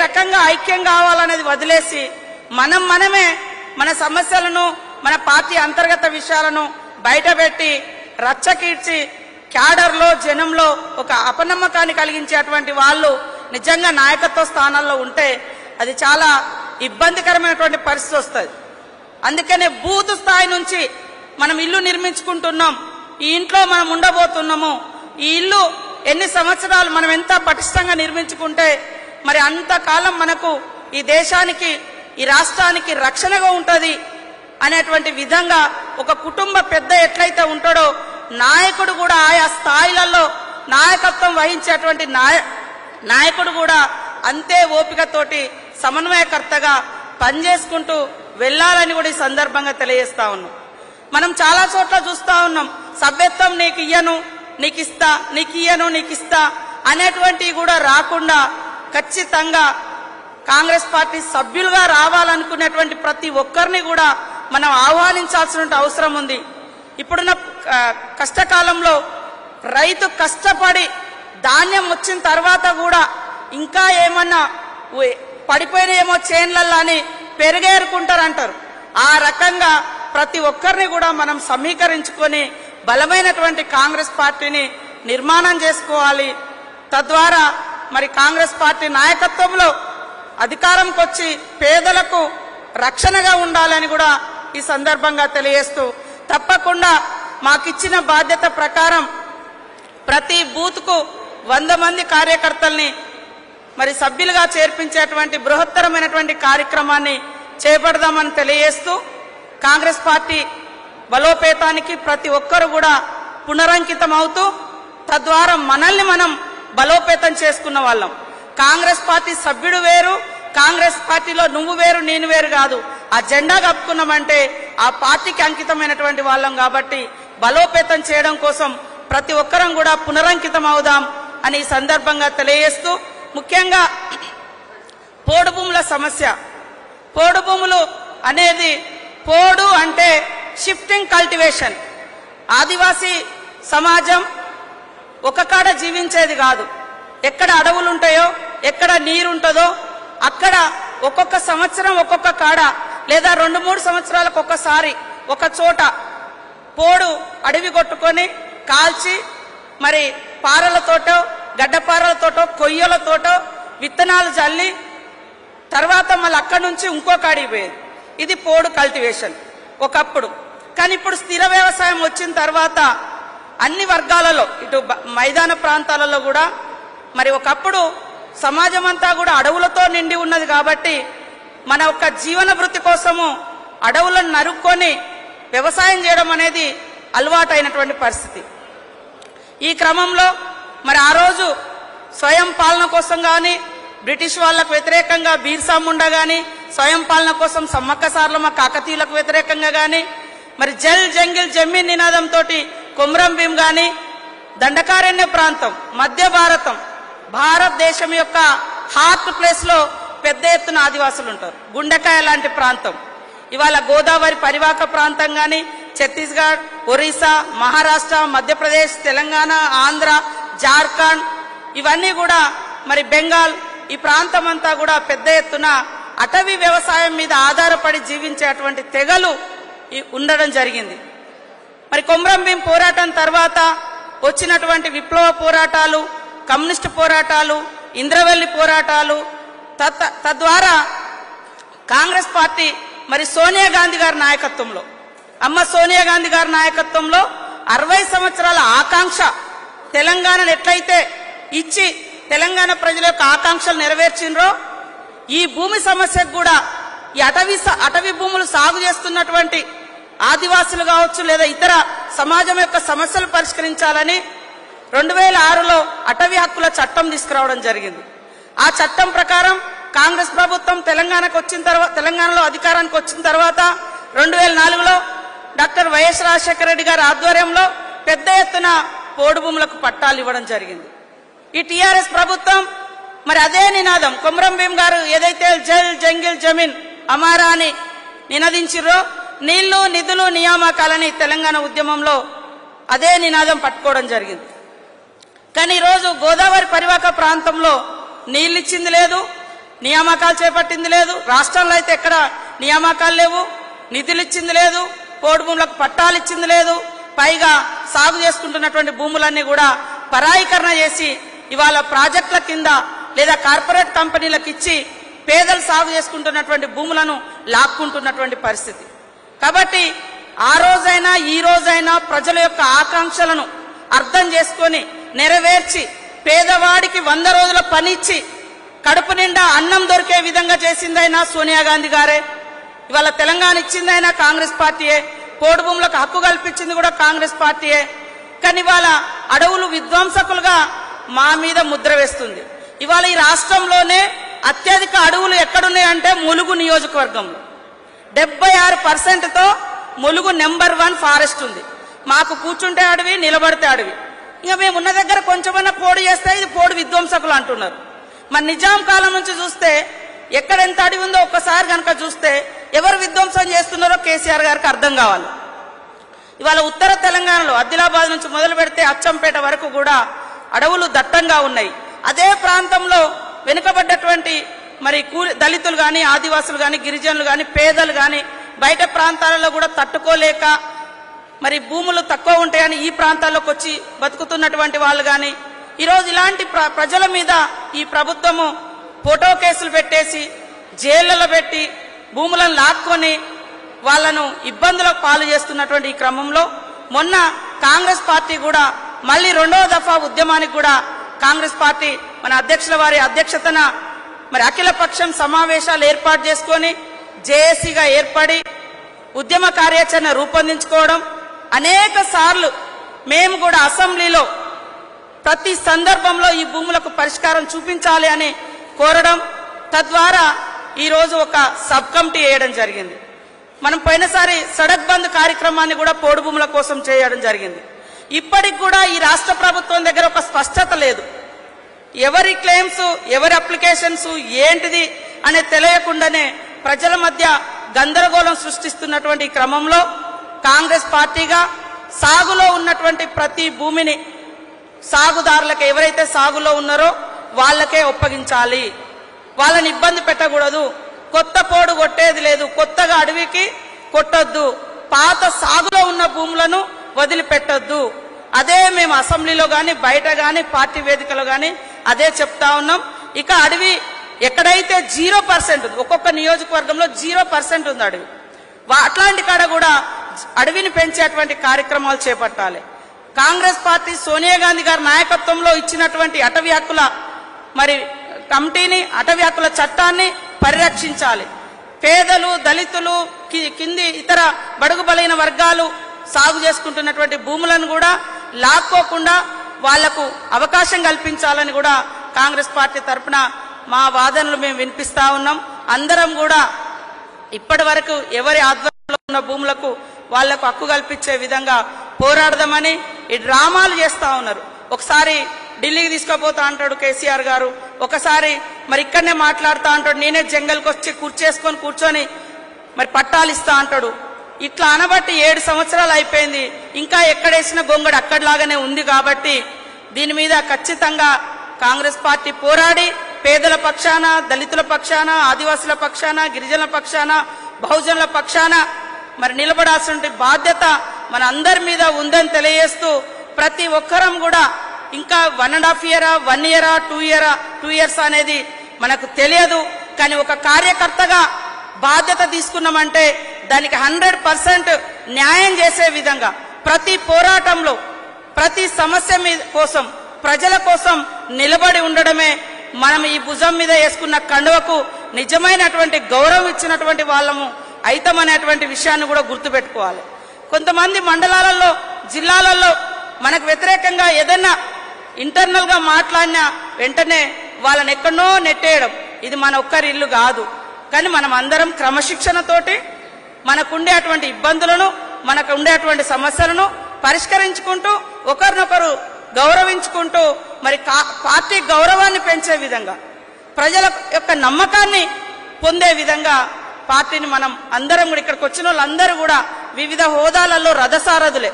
రకంగా ఐక్యం కావాలనేది వదిలేసి మనం మనమే మన సమస్యలను మన పార్టీ అంతర్గత విషయాలను బయటపెట్టి రచ్చకీడ్చి క్యాడర్లో జనంలో ఒక అపనమ్మకాన్ని కలిగించేటువంటి వాళ్ళు నిజంగా నాయకత్వ స్థానాల్లో ఉంటే అది చాలా ఇబ్బందికరమైనటువంటి పరిస్థితి వస్తుంది అందుకనే బూత్ స్థాయి నుంచి మనం ఇల్లు నిర్మించుకుంటున్నాం ఈ ఇంట్లో మనం ఉండబోతున్నాము ఈ ఇల్లు ఎన్ని సంవత్సరాలు మనం ఎంత పటిష్టంగా నిర్మించుకుంటే మరి అంతకాలం మనకు ఈ దేశానికి ఈ రాష్ట్రానికి రక్షణగా ఉంటది అనేటువంటి విధంగా ఒక కుటుంబ పెద్ద ఎట్లయితే ఉంటాడో నాయకుడు కూడా ఆయా స్థాయిలలో నాయకత్వం వహించేటువంటి నాయ నాయకుడు కూడా అంతే ఓపికతోటి సమన్వయకర్తగా పనిచేసుకుంటూ వెళ్ళాలని కూడా ఈ సందర్భంగా తెలియజేస్తా ఉన్నాం మనం చాలా చోట్ల చూస్తా ఉన్నాం సభ్యత్వం నీకు ఇయ్యను నీకు ఇస్తా నీకు ఇయ్యను నీకు ఇస్తా అనేటువంటివి కూడా రాకుండా ఖచ్చితంగా కాంగ్రెస్ పార్టీ సభ్యులుగా రావాలనుకునేటువంటి ప్రతి ఒక్కరిని కూడా మనం ఆహ్వానించాల్సిన అవసరం ఉంది ఇప్పుడున్న ఆ, కష్టకాలంలో రైతు కష్టపడి ధాన్యం వచ్చిన తర్వాత కూడా ఇంకా ఏమన్నా ఉయ్ పడిపోయినేమో చేన్లల్లో అని పెరిగేరుకుంటారు అంటారు ఆ రకంగా ప్రతి ఒక్కరిని కూడా మనం సమీకరించుకొని బలమైనటువంటి కాంగ్రెస్ పార్టీని నిర్మాణం చేసుకోవాలి తద్వారా మరి కాంగ్రెస్ పార్టీ నాయకత్వంలో అధికారంకి వచ్చి పేదలకు రక్షణగా ఉండాలని కూడా ఈ సందర్భంగా తెలియజేస్తూ తప్పకుండా మాకిచ్చిన బాధ్యత ప్రకారం ప్రతి బూత్ కు వంద మంది కార్యకర్తల్ని మరి సభ్యులుగా చేర్పించేటువంటి బృహత్తరమైనటువంటి కార్యక్రమాన్ని చేపడదామని తెలియజేస్తూ కాంగ్రెస్ పార్టీ బలోపేతానికి ప్రతి ఒక్కరు కూడా పునరంకితం అవుతూ తద్వారా మనల్ని మనం బలోపేతం చేసుకున్న వాళ్ళం కాంగ్రెస్ పార్టీ సభ్యుడు వేరు కాంగ్రెస్ పార్టీలో నువ్వు వేరు నేను వేరు కాదు ఆ జెండా కప్పుకున్నామంటే ఆ పార్టీకి అంకితమైనటువంటి వాళ్ళం కాబట్టి బలోపేతం చేయడం కోసం ప్రతి ఒక్కరం కూడా పునరంకితం అవుదాం అని ఈ సందర్భంగా తెలియజేస్తూ ముఖ్యంగా పోడు భూముల సమస్య పోడు భూములు అనేది పోడు అంటే షిఫ్టింగ్ కల్టివేషన్ ఆదివాసీ సమాజం ఒక కాడ జీవించేది కాదు ఎక్కడ అడవులు ఉంటాయో ఎక్కడ నీరు ఉంటుందో అక్కడ ఒక్కొక్క సంవత్సరం ఒక్కొక్క కాడ లేదా రెండు మూడు సంవత్సరాలకు ఒక్కసారి ఒక చోట పోడు అడవి కొట్టుకొని కాల్చి మరి పారలతోటో గడ్డపారలతోటో కొయ్యలతోటో విత్తనాలు చల్లి తర్వాత మళ్ళీ అక్కడి నుంచి ఇంకో కాడికి పోయేది ఇది పోడు కల్టివేషన్ ఒకప్పుడు కానీ ఇప్పుడు స్థిర వ్యవసాయం వచ్చిన తర్వాత అన్ని వర్గాలలో ఇటు బ- మైదాన ప్రాంతాలలో కూడా మరి ఒకప్పుడు సమాజం అంతా కూడా అడవులతో నిండి ఉన్నది కాబట్టి మన యొక్క జీవన వృత్తి కోసము అడవులను నరుక్కొని వ్యవసాయం చేయడం అనేది అలవాటైనటువంటి పరిస్థితి ఈ క్రమంలో మరి ఆ రోజు స్వయం పాలన కోసం గాని బ్రిటిష్ వాళ్లకు వ్యతిరేకంగా బీర్సా ముండా గాని స్వయం పాలన కోసం సమ్మక్క సార్లమ్మ కాకతీయులకు వ్యతిరేకంగా గాని మరి జల్ జంగిల్ జమీన్ నినాదంతో కుమ్రం భీం గాని దండకారణ్య ప్రాంతం మధ్య భారతం భారతదేశం యొక్క హార్ట్ ప్లేస్ లో పెద్ద ఎత్తున ఆదివాసులు ఉంటారు గుండెకాయ లాంటి ప్రాంతం ఇవాళ గోదావరి పరివాహక ప్రాంతం గాని ఛత్తీస్గఢ్ ఒరిస్సా మహారాష్ట్ర మధ్యప్రదేశ్ తెలంగాణ ఆంధ్ర జార్ఖండ్ ఇవన్నీ కూడా మరి బెంగాల్ ఈ ప్రాంతం అంతా కూడా పెద్ద ఎత్తున అటవీ వ్యవసాయం మీద ఆధారపడి జీవించేటువంటి తెగలు ఈ- ఉండడం జరిగింది మరి కొమ్రం భీం పోరాటం తర్వాత వచ్చినటువంటి విప్లవ పోరాటాలు కమ్యూనిస్ట్ పోరాటాలు ఇంద్రవెల్లి పోరాటాలు తత్- తద్వారా కాంగ్రెస్ పార్టీ మరి సోనియా గాంధీ గారి నాయకత్వంలో అమ్మ సోనియా గాంధీ గారి నాయకత్వంలో అరవై సంవత్సరాల ఆకాంక్ష తెలంగాణను ఎట్లయితే ఇచ్చి తెలంగాణ ప్రజల యొక్క ఆకాంక్షలు నెరవేర్చిండ్రో ఈ భూమి సమస్యకు కూడా ఈ అటవీ స- అటవీ భూములు సాగు చేస్తున్నటువంటి ఆదివాసులు కావచ్చు లేదా ఇతర సమాజం యొక్క సమస్యలు పరిష్కరించాలని రెండు వేల ఆరులో అటవీ హక్కుల చట్టం తీసుకురావడం జరిగింది ఆ చట్టం ప్రకారం కాంగ్రెస్ ప్రభుత్వం తెలంగాణకు వచ్చిన తర్వాత తెలంగాణలో అధికారానికి వచ్చిన తర్వాత రెండు వేల నాలుగులో డాక్టర్ వైఎస్ రాజశేఖర రెడ్డి గారి ఆధ్వర్యంలో పెద్ద ఎత్తున పోడు భూములకు పట్టాలు ఇవ్వడం జరిగింది ఈ టిఆర్ఎస్ ప్రభుత్వం మరి అదే నినాదం కొమరం భీం గారు ఏదైతే జల్ జంగిల్ జమీన్ అమారా అని నినదించిర్రో నీళ్లు నిధులు నియామకాలని తెలంగాణ ఉద్యమంలో అదే నినాదం పట్టుకోవడం జరిగింది కానీ ఈరోజు గోదావరి పరివాహక ప్రాంతంలో నీళ్ళిచ్చింది లేదు నియామకాలు చేపట్టింది లేదు రాష్ట్రంలో అయితే ఎక్కడ నియామకాలు లేవు నిధులు ఇచ్చింది లేదు పోడు భూములకు పట్టాలు ఇచ్చింది లేదు పైగా సాగు చేసుకుంటున్నటువంటి భూములన్నీ కూడా పరాయీకరణ చేసి ఇవాళ ప్రాజెక్టుల కింద లేదా కార్పొరేట్ కంపెనీలకు ఇచ్చి పేదలు సాగు చేసుకుంటున్నటువంటి భూములను లాక్కుంటున్నటువంటి పరిస్థితి కాబట్టి ఆ రోజైనా ఈ రోజైనా ప్రజల యొక్క ఆకాంక్షలను అర్థం చేసుకొని నెరవేర్చి పేదవాడికి వంద రోజుల పని ఇచ్చి కడుపు నిండా అన్నం దొరికే విధంగా చేసిందైనా సోనియా గాంధీ గారే ఇవాళ తెలంగాణ ఇచ్చిందైనా కాంగ్రెస్ పార్టీయే పోడు భూములకు హక్కు కల్పించింది కూడా కాంగ్రెస్ పార్టీయే కానీ ఇవాళ అడవులు విధ్వంసకులుగా మా మీద ముద్ర వేస్తుంది ఇవాళ ఈ రాష్ట్రంలోనే అత్యధిక అడవులు ఎక్కడున్నాయంటే ములుగు నియోజకవర్గంలో డెబ్బై ఆరు పర్సెంట్తో ములుగు నెంబర్ వన్ ఫారెస్ట్ ఉంది మాకు కూర్చుంటే అడవి నిలబడితే అడవి ఇక మేము ఉన్న దగ్గర కొంచెమన్నా పోడు చేస్తే ఇది పోడు విధ్వంసకులు అంటున్నారు మరి నిజాం కాలం నుంచి చూస్తే ఎక్కడ ఎంత అడవి ఉందో ఒక్కసారి కనుక చూస్తే ఎవరు విధ్వంసం చేస్తున్నారో కేసీఆర్ గారికి అర్థం కావాలి ఇవాళ ఉత్తర తెలంగాణలో ఆదిలాబాద్ నుంచి మొదలు పెడితే అచ్చంపేట వరకు కూడా అడవులు దట్టంగా ఉన్నాయి అదే ప్రాంతంలో వెనుకబడ్డటువంటి మరి కూలి దళితులు కానీ ఆదివాసులు కానీ గిరిజనులు కానీ పేదలు కానీ బయట ప్రాంతాలలో కూడా తట్టుకోలేక మరి భూములు తక్కువ ఉంటాయని ఈ ప్రాంతాల్లోకి వచ్చి బతుకుతున్నటువంటి వాళ్ళు కానీ ఈరోజు ఇలాంటి ప్ర- ప్రజల మీద ఈ ప్రభుత్వము ఫోటో కేసులు పెట్టేసి జైళ్లలో పెట్టి భూములను లాక్కొని వాళ్ళను ఇబ్బందులకు పాలు చేస్తున్నటువంటి ఈ క్రమంలో మొన్న కాంగ్రెస్ పార్టీ కూడా మళ్ళీ రెండవ దఫా ఉద్యమానికి కూడా కాంగ్రెస్ పార్టీ మన అధ్యక్షుల వారి అధ్యక్షతన మరి అఖిల పక్షం సమావేశాలు ఏర్పాటు చేసుకొని జేఏసీగా ఏర్పడి ఉద్యమ కార్యాచరణ రూపొందించుకోవడం అనేక సార్లు మేము కూడా అసెంబ్లీలో ప్రతి సందర్భంలో ఈ భూములకు పరిష్కారం చూపించాలి అని కోరడం తద్వారా ఈరోజు ఒక సబ్ కమిటీ వేయడం జరిగింది మనం పోయినసారి సడక్ బంద్ కార్యక్రమాన్ని కూడా పోడు భూముల కోసం చేయడం జరిగింది ఇప్పటికి కూడా ఈ రాష్ట్ర ప్రభుత్వం దగ్గర ఒక స్పష్టత లేదు ఎవరి క్లెయిమ్స్ ఎవరి అప్లికేషన్స్ ఏంటిది అనే తెలియకుండానే ప్రజల మధ్య గందరగోళం సృష్టిస్తున్నటువంటి ఈ క్రమంలో కాంగ్రెస్ పార్టీగా సాగులో ఉన్నటువంటి ప్రతి భూమిని సాగుదారులకు ఎవరైతే సాగులో ఉన్నారో వాళ్ళకే ఒప్పగించాలి వాళ్ళని ఇబ్బంది పెట్టకూడదు కొత్త పోడు కొట్టేది లేదు కొత్తగా అడవికి కొట్టొద్దు పాత సాగులో ఉన్న భూములను వదిలిపెట్టొద్దు అదే మేము అసెంబ్లీలో గాని బయట గాని పార్టీ వేదికలో గాని అదే చెప్తా ఉన్నాం ఇక అడవి ఎక్కడైతే జీరో పర్సెంట్ ఉంది ఒక్కొక్క నియోజకవర్గంలో జీరో పర్సెంట్ ఉంది అడవి వా- అట్లాంటి కాడ కూడా అడవిని పెంచేటువంటి కార్యక్రమాలు చేపట్టాలి కాంగ్రెస్ పార్టీ సోనియా గాంధీ గారి నాయకత్వంలో ఇచ్చినటువంటి అటవీ హక్కుల మరి కమిటీని అటవీ హక్కుల చట్టాన్ని పరిరక్షించాలి పేదలు దళితులు కి- కింది ఇతర బడుగు బలైన వర్గాలు సాగు చేసుకుంటున్నటువంటి భూములను కూడా లాక్కోకుండా వాళ్లకు అవకాశం కల్పించాలని కూడా కాంగ్రెస్ పార్టీ తరపున మా వాదనలు మేము వినిపిస్తా ఉన్నాం అందరం కూడా ఇప్పటి వరకు ఎవరి ఆధ్వర్యంలో ఉన్న భూములకు వాళ్లకు హక్కు కల్పించే విధంగా పోరాడదామని ఈ డ్రామాలు చేస్తా ఉన్నారు ఒకసారి ఢిల్లీకి తీసుకుపోతా అంటాడు కేసీఆర్ గారు ఒకసారి మరి ఇక్కడనే మాట్లాడుతా అంటాడు నేనే జంగల్కి వచ్చి కూర్చేసుకొని కూర్చొని మరి పట్టాలు ఇస్తా అంటాడు ఇట్లా అనబట్టి ఏడు సంవత్సరాలు అయిపోయింది ఇంకా ఎక్కడేసిన గొంగడు అక్కడిలాగానే ఉంది కాబట్టి దీని మీద ఖచ్చితంగా కాంగ్రెస్ పార్టీ పోరాడి పేదల పక్షాన దళితుల పక్షాన ఆదివాసుల పక్షాన గిరిజనుల పక్షాన బహుజనుల పక్షాన మరి నిలబడాల్సిన బాధ్యత మన అందరి మీద ఉందని తెలియజేస్తూ ప్రతి ఒక్కరం కూడా ఇంకా వన్ అండ్ హాఫ్ ఇయరా వన్ ఇయరా టూ ఇయరా టూ ఇయర్స్ అనేది మనకు తెలియదు కానీ ఒక కార్యకర్తగా బాధ్యత తీసుకున్నామంటే దానికి హండ్రెడ్ పర్సెంట్ న్యాయం చేసే విధంగా ప్రతి పోరాటంలో ప్రతి సమస్య మీద కోసం ప్రజల కోసం నిలబడి ఉండడమే మనం ఈ భుజం మీద వేసుకున్న కండువకు నిజమైనటువంటి గౌరవం ఇచ్చినటువంటి వాళ్ళము అయితమనేటువంటి విషయాన్ని కూడా గుర్తుపెట్టుకోవాలి కొంతమంది మండలాలలో జిల్లాలలో మనకు వ్యతిరేకంగా ఏదైనా ఇంటర్నల్ గా మాట్లాడినా వెంటనే వాళ్ళని ఎక్కడనో నెట్టేయడం ఇది మన ఒక్కరి ఇల్లు కాదు కానీ మనం అందరం క్రమశిక్షణతోటి మనకుండే అటువంటి ఇబ్బందులను మనకు ఉండేటువంటి సమస్యలను పరిష్కరించుకుంటూ ఒకరినొకరు గౌరవించుకుంటూ మరి కా- పార్టీ గౌరవాన్ని పెంచే విధంగా ప్రజల యొక్క నమ్మకాన్ని పొందే విధంగా పార్టీని మనం అందరం కూడా ఇక్కడికి వచ్చిన వాళ్ళందరూ కూడా వివిధ హోదాలలో రథసారథులే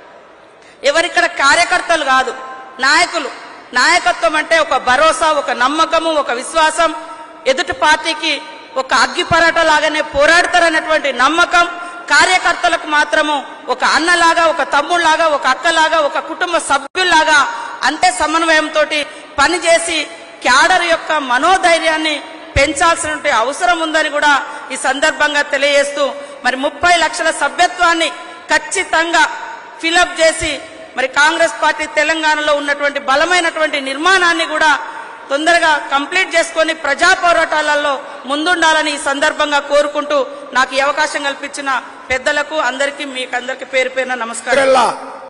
ఎవరిక్కడ కార్యకర్తలు కాదు నాయకులు నాయకత్వం అంటే ఒక భరోసా ఒక నమ్మకము ఒక విశ్వాసం ఎదుటి పార్టీకి ఒక అగ్గి పరాట లాగానే పోరాడతారన్నటువంటి నమ్మకం కార్యకర్తలకు మాత్రము ఒక అన్నలాగా ఒక తమ్ముళ్లాగా ఒక అక్కలాగా ఒక కుటుంబ సభ్యుల్లాగా అంతే సమన్వయంతో పనిచేసి క్యాడర్ యొక్క మనోధైర్యాన్ని పెంచాల్సిన అవసరం ఉందని కూడా ఈ సందర్భంగా తెలియజేస్తూ మరి ముప్పై లక్షల సభ్యత్వాన్ని ఖచ్చితంగా ఫిలప్ చేసి మరి కాంగ్రెస్ పార్టీ తెలంగాణలో ఉన్నటువంటి బలమైనటువంటి నిర్మాణాన్ని కూడా తొందరగా కంప్లీట్ చేసుకొని ప్రజా పోరాటాలలో ముందుండాలని ఈ సందర్భంగా కోరుకుంటూ నాకు ఈ అవకాశం కల్పించిన పెద్దలకు అందరికీ మీకు అందరికీ పేరు పేరున నమస్కారం ఎక్కడెల్లా